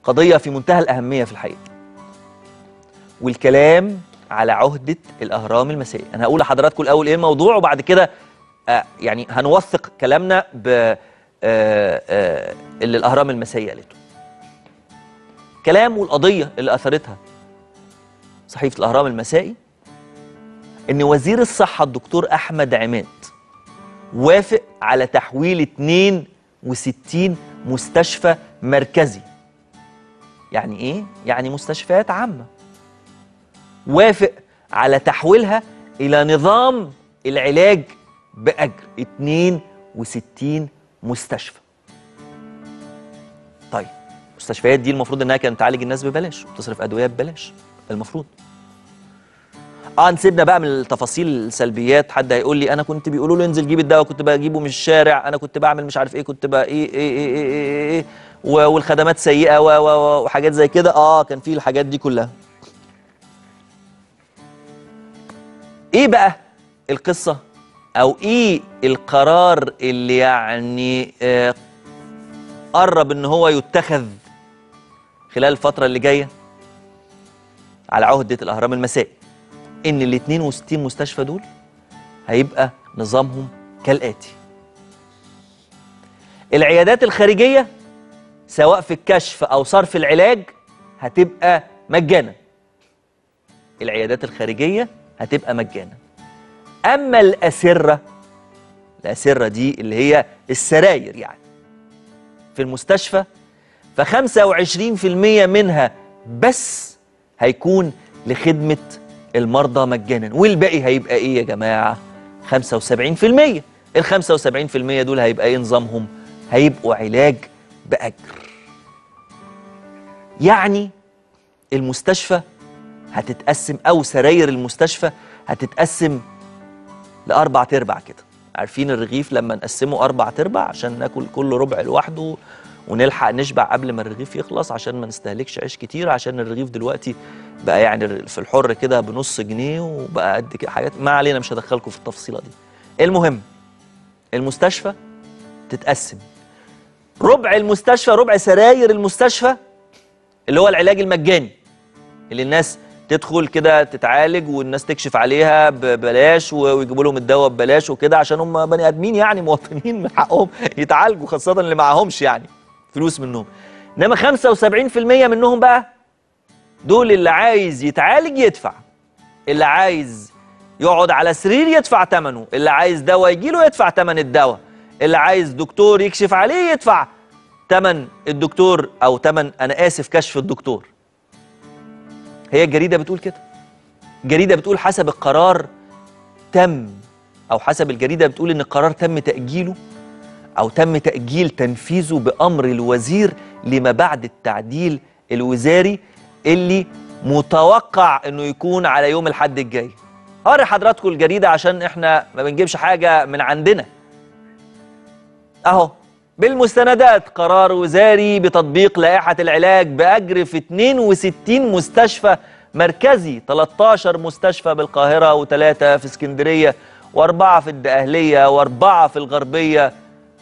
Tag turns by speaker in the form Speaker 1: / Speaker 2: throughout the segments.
Speaker 1: قضية في منتهى الأهمية في الحقيقة والكلام على عهدة الأهرام المسائي أنا هقول لحضراتكم الأول إيه الموضوع وبعد كده آه يعني هنوثق كلامنا ب آه آه اللي الأهرام المسائي قالته كلام والقضية اللي أثرتها صحيفة الأهرام المسائي إن وزير الصحة الدكتور أحمد عماد وافق على تحويل 62 مستشفى مركزي يعني ايه؟ يعني مستشفيات عامة وافق على تحويلها إلى نظام العلاج بأجر 62 مستشفى طيب المستشفيات دي المفروض انها كانت تعالج الناس ببلاش وتصرف ادويه ببلاش المفروض اه نسيبنا بقى من التفاصيل السلبيات حد هيقول لي انا كنت بيقولوا له انزل جيب الدواء كنت بجيبه من الشارع انا كنت بعمل مش عارف ايه كنت بقى ايه ايه ايه ايه, إيه, إيه والخدمات سيئه و و وحاجات زي كده اه كان في الحاجات دي كلها ايه بقى القصه او ايه القرار اللي يعني آه قرب ان هو يتخذ خلال الفتره اللي جايه على عهده الاهرام المسائي ان ال 62 مستشفى دول هيبقى نظامهم كالاتي العيادات الخارجيه سواء في الكشف او صرف العلاج هتبقى مجانا العيادات الخارجيه هتبقى مجانا اما الاسره الاسره دي اللي هي السراير يعني في المستشفى ف 25% منها بس هيكون لخدمه المرضى مجانا والباقي هيبقى ايه يا جماعه 75% ال 75% دول هيبقى ايه نظامهم هيبقوا علاج باجر يعني المستشفى هتتقسم او سراير المستشفى هتتقسم لاربع تربع كده عارفين الرغيف لما نقسمه اربع تربع عشان ناكل كل ربع لوحده ونلحق نشبع قبل ما الرغيف يخلص عشان ما نستهلكش عيش كتير عشان الرغيف دلوقتي بقى يعني في الحر كده بنص جنيه وبقى قد كده حاجات ما علينا مش هدخلكم في التفصيله دي المهم المستشفى تتقسم ربع المستشفى ربع سراير المستشفى اللي هو العلاج المجاني اللي الناس تدخل كده تتعالج والناس تكشف عليها ببلاش ويجيبوا لهم الدواء ببلاش وكده عشان هم بني ادمين يعني مواطنين من حقهم يتعالجوا خاصه اللي معاهمش يعني فلوس منهم انما 75% منهم بقى دول اللي عايز يتعالج يدفع اللي عايز يقعد على سرير يدفع ثمنه اللي عايز دواء يجيله يدفع ثمن الدواء اللي عايز دكتور يكشف عليه يدفع ثمن الدكتور او ثمن انا اسف كشف الدكتور هي الجريده بتقول كده الجريده بتقول حسب القرار تم او حسب الجريده بتقول ان القرار تم تاجيله او تم تاجيل تنفيذه بامر الوزير لما بعد التعديل الوزاري اللي متوقع انه يكون على يوم الحد الجاي هوري حضراتكم الجريده عشان احنا ما بنجيبش حاجه من عندنا اهو بالمستندات قرار وزاري بتطبيق لائحة العلاج بأجر في 62 مستشفى مركزي 13 مستشفى بالقاهرة وثلاثة في اسكندرية وأربعة في الدقهلية وأربعة في الغربية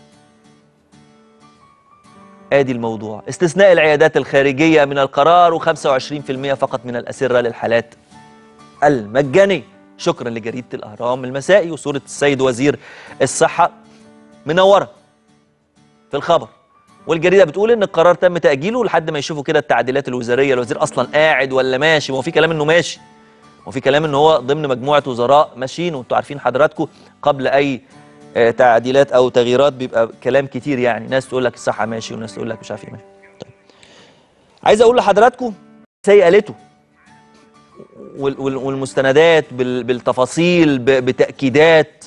Speaker 1: آدي الموضوع استثناء العيادات الخارجية من القرار و25% فقط من الأسرة للحالات المجانية شكرا لجريدة الأهرام المسائي وصورة السيد وزير الصحة منورة في الخبر والجريده بتقول ان القرار تم تاجيله لحد ما يشوفوا كده التعديلات الوزاريه الوزير اصلا قاعد ولا ماشي ما هو في كلام انه ماشي وفي كلام ان هو ضمن مجموعه وزراء ماشيين وانتوا عارفين حضراتكم قبل اي آه تعديلات او تغييرات بيبقى كلام كتير يعني ناس تقول لك الصحه ماشي وناس تقول لك مش عارف ايه ماشي طيب. عايز اقول لحضراتكم سي قالته والمستندات بالتفاصيل بتاكيدات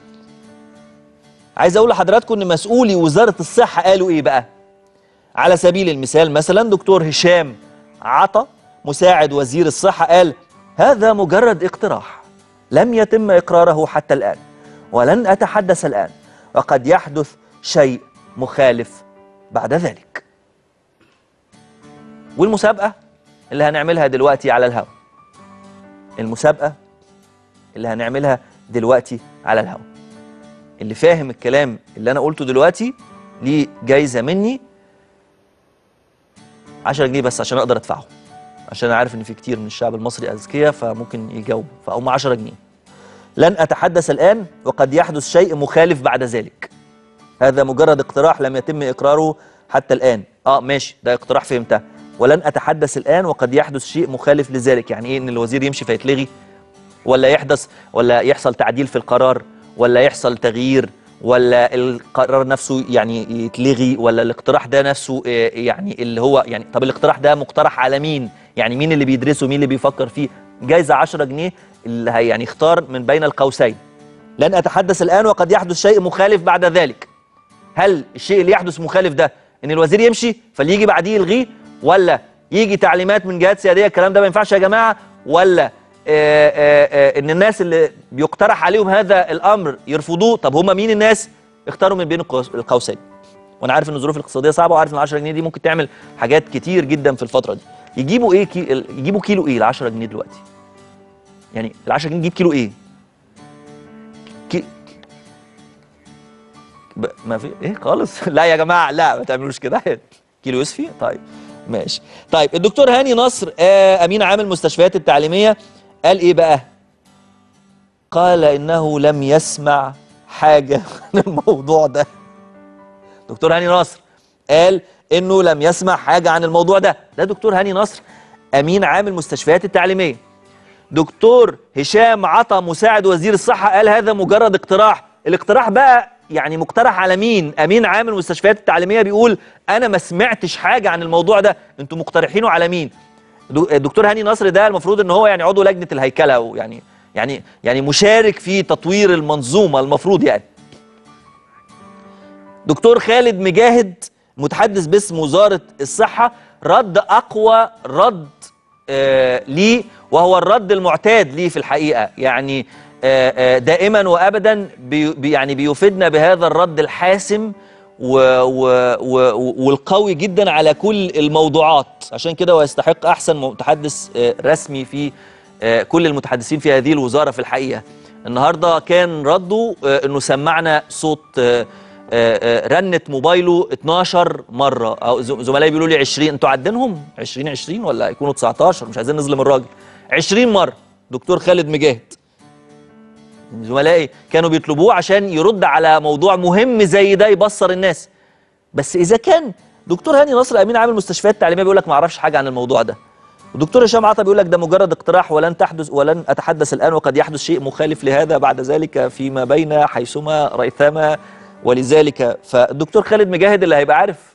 Speaker 1: عايز اقول لحضراتكم ان مسؤولي وزاره الصحه قالوا ايه بقى على سبيل المثال مثلا دكتور هشام عطا مساعد وزير الصحه قال هذا مجرد اقتراح لم يتم اقراره حتى الان ولن اتحدث الان وقد يحدث شيء مخالف بعد ذلك والمسابقه اللي هنعملها دلوقتي على الهواء المسابقه اللي هنعملها دلوقتي على الهواء اللي فاهم الكلام اللي انا قلته دلوقتي ليه جايزه مني 10 جنيه بس عشان اقدر ادفعهم عشان انا عارف ان في كتير من الشعب المصري اذكياء فممكن يجاوبوا فهم 10 جنيه لن اتحدث الان وقد يحدث شيء مخالف بعد ذلك هذا مجرد اقتراح لم يتم اقراره حتى الان اه ماشي ده اقتراح فهمته ولن اتحدث الان وقد يحدث شيء مخالف لذلك يعني ايه ان الوزير يمشي فيتلغي ولا يحدث ولا يحصل تعديل في القرار ولا يحصل تغيير ولا القرار نفسه يعني يتلغي ولا الاقتراح ده نفسه آه، يعني اللي هو يعني طب الاقتراح ده مقترح على مين يعني مين اللي بيدرسه مين اللي بيفكر فيه جايزة 10 جنيه اللي هي يعني اختار من بين القوسين لن أتحدث الآن وقد يحدث شيء مخالف بعد ذلك هل الشيء اللي يحدث مخالف ده ان الوزير يمشي فاللي يجي بعديه يلغيه ولا يجي تعليمات من جهات سياديه الكلام ده ما ينفعش يا جماعه ولا آه، آه، آه، ان الناس اللي بيقترح عليهم هذا الامر يرفضوه طب هم مين الناس اختاروا من بين القوس- القوسين وانا عارف ان الظروف الاقتصاديه صعبه وعارف ان 10 جنيه دي ممكن تعمل حاجات كتير جدا في الفتره دي يجيبوا ايه كي... يجيبوا كيلو ايه ال 10 جنيه دلوقتي يعني ال 10 جنيه تجيب كيلو ايه كي... ب... ما في ايه خالص لا يا جماعه لا ما تعملوش كده كيلو يوسفي طيب ماشي طيب الدكتور هاني نصر آه امين عام المستشفيات التعليميه قال ايه بقى قال انه لم يسمع حاجه عن الموضوع ده دكتور هاني نصر قال انه لم يسمع حاجه عن الموضوع ده ده دكتور هاني نصر امين عام المستشفيات التعليميه دكتور هشام عطا مساعد وزير الصحة قال هذا مجرد اقتراح الاقتراح بقى يعني مقترح على مين أمين عام المستشفيات التعليمية بيقول أنا ما سمعتش حاجة عن الموضوع ده أنتوا مقترحينه على مين دو- الدكتور هاني نصر ده المفروض ان هو يعني عضو لجنة الهيكلة ويعني يعني يعني مشارك في تطوير المنظومة المفروض يعني دكتور خالد مجاهد متحدث باسم وزارة الصحة رد أقوى رد آه ليه وهو الرد المعتاد ليه في الحقيقة يعني آه آه دائما وأبدا بي بي- يعني بيفيدنا بهذا الرد الحاسم و و و والقوي جدا على كل الموضوعات عشان كده هو يستحق أحسن متحدث آه رسمي في آه كل المتحدثين في هذه الوزارة في الحقيقة النهاردة كان رده آه أنه سمعنا صوت آه آه، آه، رنت موبايله 12 مره او ز- زملائي بيقولوا لي 20 انتوا عدينهم 20 20 ولا يكونوا 19 مش عايزين نظلم الراجل 20 مره دكتور خالد مجاهد زملائي كانوا بيطلبوه عشان يرد على موضوع مهم زي ده يبصر الناس بس اذا كان دكتور هاني نصر امين عام المستشفيات التعليميه بيقول لك ما اعرفش حاجه عن الموضوع ده ودكتور هشام عطا بيقول لك ده مجرد اقتراح ولن تحدث ولن اتحدث الان وقد يحدث شيء مخالف لهذا بعد ذلك فيما بين حيثما ريثما ولذلك فالدكتور خالد مجاهد اللي هيبقى عارف